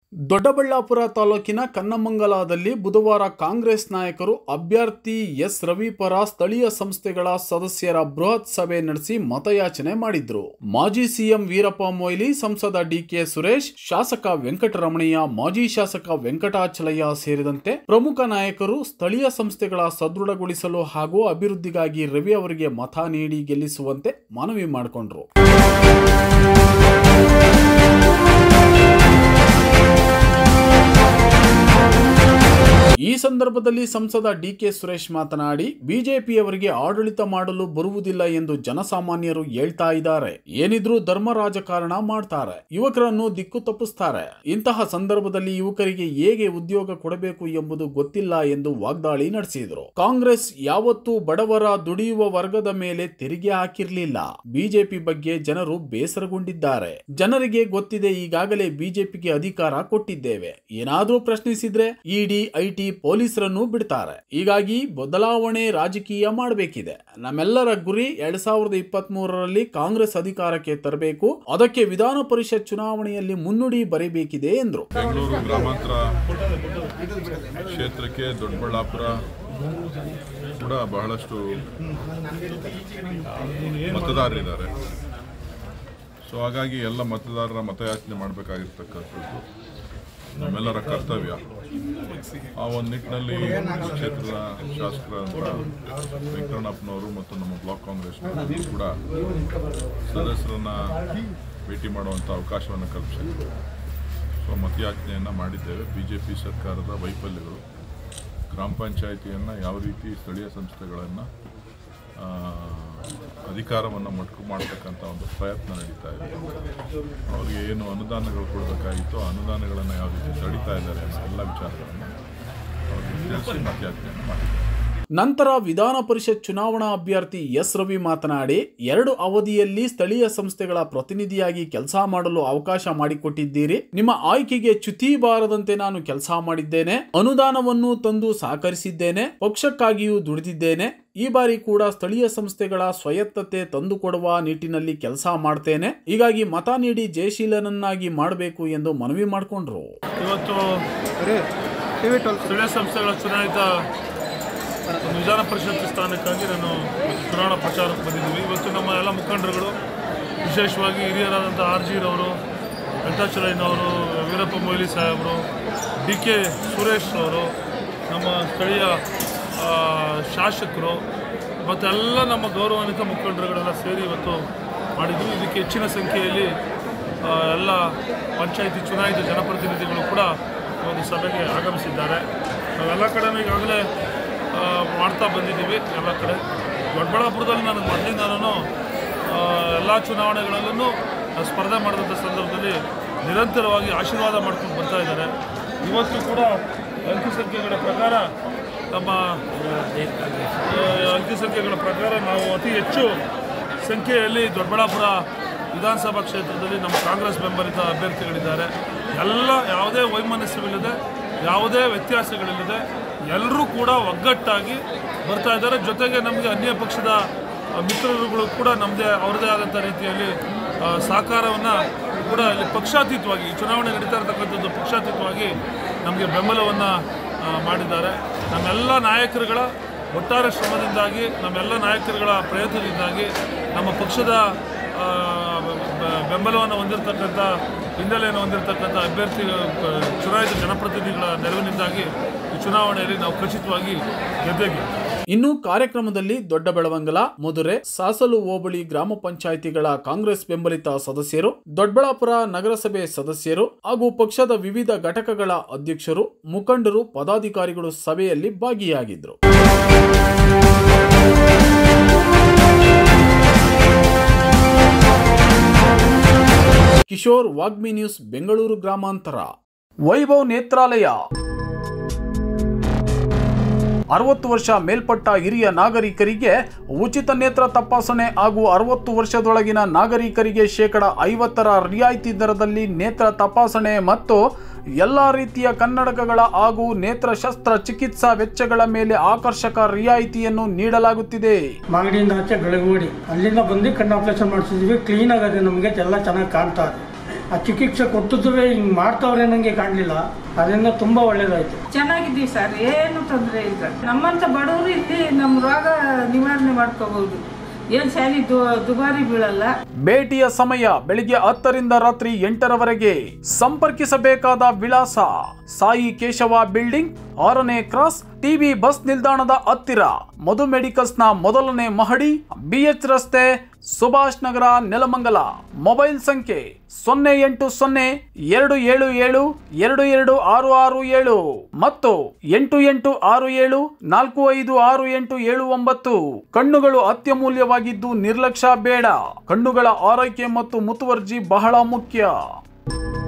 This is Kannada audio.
ದೊಡ್ಡಬಳ್ಳಾಪುರ ತಾಲೂಕಿನ ಕನ್ನಮಂಗಲದಲ್ಲಿ ಬುಧವಾರ ಕಾಂಗ್ರೆಸ್ ನಾಯಕರು ಅಭ್ಯರ್ಥಿ ಎಸ್ ರವಿ ಪರ ಸ್ಥಳೀಯ ಸಂಸ್ಥೆಗಳ ಸದಸ್ಯರ ಬೃಹತ್ ಸಭೆ ನಡೆಸಿ ಮತಯಾಚನೆ ಮಾಡಿದ್ರು ಮಾಜಿ ಸಿಎಂ ವೀರಪ್ಪ ಮೊಯ್ಲಿ ಸಂಸದ ಡಿಕೆ ಸುರೇಶ್ ಶಾಸಕ ವೆಂಕಟರಮಣಯ್ಯ ಮಾಜಿ ಶಾಸಕ ವೆಂಕಟಾಚಲಯ್ಯ ಸೇರಿದಂತೆ ಪ್ರಮುಖ ನಾಯಕರು ಸ್ಥಳೀಯ ಸಂಸ್ಥೆಗಳ ಸದೃಢಗೊಳಿಸಲು ಹಾಗೂ ಅಭಿವೃದ್ಧಿಗಾಗಿ ರವಿ ಅವರಿಗೆ ಮತ ನೀಡಿ ಗೆಲ್ಲಿಸುವಂತೆ ಮನವಿ ಮಾಡಿಕೊಂಡ್ರು ಈ ಸಂದರ್ಭದಲ್ಲಿ ಸಂಸದ ಡಿಕೆ ಸುರೇಶ್ ಮಾತನಾಡಿ ಬಿಜೆಪಿಯವರಿಗೆ ಆಡಳಿತ ಮಾಡಲು ಬರುವುದಿಲ್ಲ ಎಂದು ಜನಸಾಮಾನ್ಯರು ಹೇಳ್ತಾ ಇದ್ದಾರೆ ಏನಿದ್ರೂ ಧರ್ಮ ರಾಜಕಾರಣ ಮಾಡ್ತಾರೆ ಯುವಕರನ್ನು ದಿಕ್ಕು ತಪ್ಪಿಸ್ತಾರೆ ಇಂತಹ ಸಂದರ್ಭದಲ್ಲಿ ಯುವಕರಿಗೆ ಹೇಗೆ ಉದ್ಯೋಗ ಕೊಡಬೇಕು ಎಂಬುದು ಗೊತ್ತಿಲ್ಲ ಎಂದು ವಾಗ್ದಾಳಿ ನಡೆಸಿದರು ಕಾಂಗ್ರೆಸ್ ಯಾವತ್ತೂ ಬಡವರ ದುಡಿಯುವ ವರ್ಗದ ಮೇಲೆ ತೆರಿಗೆ ಹಾಕಿರ್ಲಿಲ್ಲ ಬಿಜೆಪಿ ಬಗ್ಗೆ ಜನರು ಬೇಸರಗೊಂಡಿದ್ದಾರೆ ಜನರಿಗೆ ಗೊತ್ತಿದೆ ಈಗಾಗಲೇ ಬಿಜೆಪಿಗೆ ಅಧಿಕಾರ ಕೊಟ್ಟಿದ್ದೇವೆ ಏನಾದ್ರೂ ಪ್ರಶ್ನಿಸಿದ್ರೆ ಇಡಿ ಐಟಿ ಪೊಲೀಸರನ್ನು ಬಿಡ್ತಾರೆ ಹೀಗಾಗಿ ಬದಲಾವಣೆ ರಾಜಕೀಯ ಮಾಡಬೇಕಿದೆ ನಮ್ಮೆಲ್ಲರ ಗುರಿ ಎರಡ್ ಸಾವಿರದ ಇಪ್ಪತ್ತ್ ಮೂರರಲ್ಲಿ ಕಾಂಗ್ರೆಸ್ ಅಧಿಕಾರಕ್ಕೆ ತರಬೇಕು ಅದಕ್ಕೆ ವಿಧಾನ ಪರಿಷತ್ ಚುನಾವಣೆಯಲ್ಲಿ ಮುನ್ನುಡಿ ಬರೀಬೇಕಿದೆ ಎಂದರು ಬೆಂಗಳೂರು ಗ್ರಾಮಾಂತರ ಕ್ಷೇತ್ರಕ್ಕೆ ದೊಡ್ಡಬಳ್ಳಾಪುರ ಕೂಡ ಬಹಳಷ್ಟು ಮತದಾರರಿದ್ದಾರೆ ಸೊ ಹಾಗಾಗಿ ಎಲ್ಲ ಮತದಾರರ ಮತಯಾಚನೆ ಮಾಡಬೇಕಾಗಿರ್ತಕ್ಕಂಥದ್ದು ನಮ್ಮೆಲ್ಲರ ಕರ್ತವ್ಯ ಆ ಒಂದು ನಿಟ್ಟಿನಲ್ಲಿ ಕ್ಷೇತ್ರದ ಶಾಸಕರಾದಂಥ ವೆಂಕಟಣ್ಣಪ್ಪನವರು ಮತ್ತು ನಮ್ಮ ಬ್ಲಾಕ್ ಕಾಂಗ್ರೆಸ್ ಕೂಡ ಸದಸ್ಯರನ್ನ ಭೇಟಿ ಮಾಡುವಂಥ ಅವಕಾಶವನ್ನು ಕಲ್ಪಿಸಿದ್ರು ಸೊ ಮತಯಾಚನೆಯನ್ನು ಮಾಡಿದ್ದೇವೆ ಬಿ ಜೆ ಪಿ ಸರ್ಕಾರದ ವೈಫಲ್ಯಗಳು ಗ್ರಾಮ ಪಂಚಾಯಿತಿಯನ್ನು ಯಾವ ರೀತಿ ಸ್ಥಳೀಯ ಸಂಸ್ಥೆಗಳನ್ನು ಅಧಿಕಾರವನ್ನು ಮಟ್ಕು ಮಾಡ್ತಕ್ಕಂಥ ಒಂದು ಪ್ರಯತ್ನ ನಡೀತಾ ಇದೆ ಅವರಿಗೆ ಏನು ಅನುದಾನಗಳು ಕೊಡಬೇಕಾಗಿತ್ತು ಆ ಅನುದಾನಗಳನ್ನು ಯಾವ ರೀತಿ ತಡೀತಾ ಇದ್ದಾರೆ ಅನ್ನೋ ಎಲ್ಲ ವಿಚಾರಗಳನ್ನು ಅವರಿಗೆ ತಿಳಿಸಿ ಮತಯಾಚನೆಯನ್ನು ಮಾಡಿದ್ದಾರೆ ನಂತರ ವಿಧಾನ ಪರಿಷತ್ ಚುನಾವಣಾ ಅಭ್ಯರ್ಥಿ ಎಸ್ ರವಿ ಮಾತನಾಡಿ ಎರಡು ಅವಧಿಯಲ್ಲಿ ಸ್ಥಳೀಯ ಸಂಸ್ಥೆಗಳ ಪ್ರತಿನಿಧಿಯಾಗಿ ಕೆಲಸ ಮಾಡಲು ಅವಕಾಶ ಮಾಡಿಕೊಟ್ಟಿದ್ದೀರಿ ನಿಮ್ಮ ಆಯ್ಕೆಗೆ ಚ್ಯುತಿ ಬಾರದಂತೆ ನಾನು ಕೆಲಸ ಮಾಡಿದ್ದೇನೆ ಅನುದಾನವನ್ನು ತಂದು ಸಹಕರಿಸಿದ್ದೇನೆ ಪಕ್ಷಕ್ಕಾಗಿಯೂ ದುಡಿದಿದ್ದೇನೆ ಈ ಬಾರಿ ಕೂಡ ಸ್ಥಳೀಯ ಸಂಸ್ಥೆಗಳ ಸ್ವಾಯತ್ತತೆ ತಂದುಕೊಡುವ ನಿಟ್ಟಿನಲ್ಲಿ ಕೆಲಸ ಮಾಡ್ತೇನೆ ಹೀಗಾಗಿ ಮತ ನೀಡಿ ಜಯಶೀಲನನ್ನಾಗಿ ಮಾಡಬೇಕು ಎಂದು ಮನವಿ ಮಾಡಿಕೊಂಡ್ರು ಇವತ್ತು ಸ್ಥಳೀಯ ಸಂಸ್ಥೆಗಳ ಚುನಾಯಿತ ಒಂದು ವಿಧಾನ ಪರಿಷತ್ ಸ್ಥಾನಕ್ಕಾಗಿ ನಾನು ಚುನಾವಣಾ ಪ್ರಚಾರಕ್ಕೆ ಬಂದಿದ್ದೀವಿ ಇವತ್ತು ನಮ್ಮ ಎಲ್ಲ ಮುಖಂಡರುಗಳು ವಿಶೇಷವಾಗಿ ಹಿರಿಯರಾದಂಥ ಆರ್ ಜಿರವರು ವೆಂಕಟಾಚಲಯ್ಯನವರು ವೀರಪ್ಪ ಮೊಯ್ಲಿ ಸಾಹೇಬರು ಡಿ ಕೆ ಸುರೇಶ್ ಅವರು ನಮ್ಮ ಸ್ಥಳೀಯ ಆ, ಶಾಸಕರು ಮತ್ತು ಎಲ್ಲ ನಮ್ಮ ಗೌರವಾನ್ವಿತ ಮುಖಂಡರುಗಳೆಲ್ಲ ಸೇರಿ ಇವತ್ತು ಮಾಡಿದ್ವಿ ಇದಕ್ಕೆ ಹೆಚ್ಚಿನ ಸಂಖ್ಯೆಯಲ್ಲಿ ಆ, ಎಲ್ಲ ಪಂಚಾಯಿತಿ ಚುನಾಯಿತ ಜನಪ್ರತಿನಿಧಿಗಳು ಕೂಡ ಈ ಒಂದು ಸಭೆಗೆ ಆಗಮಿಸಿದ್ದಾರೆ ನಾವೆಲ್ಲ ಕಡೆನೂ ಈಗಾಗಲೇ ಆ, ಮಾಡ್ತಾ ಬಂದಿದ್ದೀವಿ ಎಲ್ಲ ಕಡೆ ದೊಡ್ಡಬಳ್ಳಾಪುರದಲ್ಲಿ ನನಗೆ ಮೊದಲಿಂದನೂ ಎಲ್ಲ ಚುನಾವಣೆಗಳಲ್ಲೂ ಸ್ಪರ್ಧೆ ಮಾಡಿದಂಥ ಸಂದರ್ಭದಲ್ಲಿ ನಿರಂತರವಾಗಿ ಆಶೀರ್ವಾದ ಮಾಡ್ಕೊಂಡು ಬರ್ತಾ ಇದ್ದಾರೆ ಇವತ್ತು ಕೂಡ ಅಂಕಿ ಸಂಖ್ಯೆಗಳ ಪ್ರಕಾರ ನಮ್ಮ ಆ, ಅಂಕಿ ಸಂಖ್ಯೆಗಳ ಪ್ರಕಾರ ನಾವು ಅತಿ ಹೆಚ್ಚು ಸಂಖ್ಯೆಯಲ್ಲಿ ದೊಡ್ಡಬಳ್ಳಾಪುರ ವಿಧಾನಸಭಾ ಕ್ಷೇತ್ರದಲ್ಲಿ ನಮ್ಮ ಕಾಂಗ್ರೆಸ್ ಬೆಂಬಲಿತ ಅಭ್ಯರ್ಥಿಗಳಿದ್ದಾರೆ ಎಲ್ಲ ಯಾವುದೇ ವೈಮನಸ್ಯವಿಲ್ಲದೆ ಯಾವುದೇ ವ್ಯತ್ಯಾಸಗಳಿಲ್ಲದೆ ಎಲ್ಲರೂ ಕೂಡ ಒಗ್ಗಟ್ಟಾಗಿ ಬರ್ತಾ ಇದ್ದಾರೆ ಜೊತೆಗೆ ನಮಗೆ ಅನ್ಯ ಪಕ್ಷದ ಆ, ಮಿತ್ರರುಗಳು ಕೂಡ ನಮ್ಮದೇ ಅವ್ರದ್ದೇ ಆದಂಥ ರೀತಿಯಲ್ಲಿ ಸಹಕಾರವನ್ನು ಕೂಡ ಇಲ್ಲಿ ಪಕ್ಷಾತೀತವಾಗಿ ಈ ಚುನಾವಣೆ ನಡೀತಾ ಇರತಕ್ಕಂಥದ್ದು ಪಕ್ಷಾತೀತವಾಗಿ ನಮಗೆ ಬೆಂಬಲವನ್ನು ಮಾಡಿದ್ದಾರೆ ನಮ್ಮೆಲ್ಲ ನಾಯಕರುಗಳ ಒಟ್ಟಾರೆ ಶ್ರಮದಿಂದಾಗಿ ನಮ್ಮೆಲ್ಲ ನಾಯಕರುಗಳ ಪ್ರಯತ್ನದಿಂದಾಗಿ ನಮ್ಮ ಪಕ್ಷದ ಆ, ಬ- ಬೆಂಬಲವನ್ನು ಹೊಂದಿರತಕ್ಕಂಥ ಹಿನ್ನೆಲೆಯನ್ನು ಹೊಂದಿರತಕ್ಕಂಥ ಅಭ್ಯರ್ಥಿ ಆ, ಚುನಾಯಿತ ಜನಪ್ರತಿನಿಧಿಗಳ ನೆರವಿನಿಂದಾಗಿ ಈ ಚುನಾವಣೆಯಲ್ಲಿ ನಾವು ಖಚಿತವಾಗಿ ಗೆದ್ದೇ ಇನ್ನು ಕಾರ್ಯಕ್ರಮದಲ್ಲಿ ದೊಡ್ಡ ಬೆಳವಂಗಲ ಮಧುರೆ ಸಾಸಲು ಹೋಬಳಿ ಗ್ರಾಮ ಪಂಚಾಯಿತಿಗಳ ಕಾಂಗ್ರೆಸ್ ಬೆಂಬಲಿತ ಸದಸ್ಯರು ದೊಡ್ಡಬಳ್ಳಾಪುರ ನಗರಸಭೆ ಸದಸ್ಯರು ಹಾಗೂ ಪಕ್ಷದ ವಿವಿಧ ಘಟಕಗಳ ಅಧ್ಯಕ್ಷರು ಮುಖಂಡರು ಪದಾಧಿಕಾರಿಗಳು ಸಭೆಯಲ್ಲಿ ಭಾಗಿಯಾಗಿದ್ದರು ಕಿಶೋರ್ ವಾಗ್ಮಿ ನ್ಯೂಸ್ ಬೆಂಗಳೂರು ಗ್ರಾಮಾಂತರ ವೈಭವ್ ನೇತ್ರಾಲಯ ಅರವತ್ತು ವರ್ಷ ಮೇಲ್ಪಟ್ಟ ಹಿರಿಯ ನಾಗರಿಕರಿಗೆ ಉಚಿತ ನೇತ್ರ ತಪಾಸಣೆ ಹಾಗೂ ಅರವತ್ತು ವರ್ಷದೊಳಗಿನ ನಾಗರಿಕರಿಗೆ ಶೇಕಡ ಐವತ್ತರ ರಿಯಾಯಿತಿ ದರದಲ್ಲಿ ನೇತ್ರ ತಪಾಸಣೆ ಮತ್ತು ಎಲ್ಲ ರೀತಿಯ ಕನ್ನಡಕಗಳ ಹಾಗೂ ನೇತ್ರ ಶಸ್ತ್ರ ಚಿಕಿತ್ಸಾ ವೆಚ್ಚಗಳ ಮೇಲೆ ಆಕರ್ಷಕ ರಿಯಾಯಿತಿಯನ್ನು ನೀಡಲಾಗುತ್ತಿದೆ ಮಾಗಡಿಯಿಂದ ಆಚೆ ಬೆಳಗುಡಿ ಅಲ್ಲಿಂದ ಬಂದು ಕಣ್ಣು ಆಪರೇಷನ್ ಮಾಡಿಸಿದ್ವಿ ಕ್ಲೀನ್ ಆಗದೆ ನಮಗೆ ಎಲ್ಲ ಚೆನ್ನಾಗಿ ಕಾಣ್ತಾ ಇದೆ ಆ ಚಿಕಿತ್ಸೆ ಕೊಟ್ಟಿದ್ರೆ ಹಿಂಗೆ ಮಾಡ್ತಾವ್ರೆ ನನಗೆ ಕಾಣಲಿಲ್ಲ ಅದರಿಂದ ತುಂಬ ಒಳ್ಳೇದಾಯಿತು ಚೆನ್ನಾಗಿದ್ದೀವಿ ಸರ್ ಏನು ತೊಂದರೆ ಇಲ್ಲ ನಮ್ಮಂಥ ಬಡವರು ಇಲ್ಲಿ ನಮ್ಮ ರೋಗ ನಿವಾರಣೆ ಮಾಡ್ಕೋಬಹುದು ಏನು ಸ್ಯಾಲಿ ದು ದುಬಾರಿ ಬೀಳಲ್ಲ ಭೇಟಿಯ ಸಮಯ ಬೆಳಿಗ್ಗೆ ಹತ್ತರಿಂದ ರಾತ್ರಿ ಎಂಟರವರೆಗೆ ಸಂಪರ್ಕಿಸಬೇಕಾದ ವಿಳಾಸ ಸಾಯಿ ಕೇಶವ ಬಿಲ್ಡಿಂಗ್ ಆರನೇ ಕ್ರಾಸ್ ಟಿಬಿ ಬಸ್ ನಿಲ್ದಾಣದ ಹತ್ತಿರ ಮಧು ಮೆಡಿಕಲ್ಸ್ನ ಮೊದಲನೇ ಮಹಡಿ ಬಿಎಚ್ ರಸ್ತೆ ಸುಭಾಷ್ ನಗರ ನೆಲಮಂಗಲ ಮೊಬೈಲ್ ಸಂಖ್ಯೆ ಸೊನ್ನೆ ಎಂಟು ಸೊನ್ನೆ ಎರಡು ಏಳು ಏಳು ಎರಡು ಎರಡು ಆರು ಆರು ಏಳು ಮತ್ತು ಎಂಟು ಎಂಟು ಆರು ಏಳು ನಾಲ್ಕು ಐದು ಆರು ಎಂಟು ಏಳು ಒಂಬತ್ತು ಕಣ್ಣುಗಳು ಅತ್ಯಮೂಲ್ಯವಾಗಿದ್ದು ನಿರ್ಲಕ್ಷ್ಯ ಬೇಡ ಕಣ್ಣುಗಳ ಆರೈಕೆ ಮತ್ತು ಮುತುವರ್ಜಿ ಬಹಳ ಮುಖ್ಯ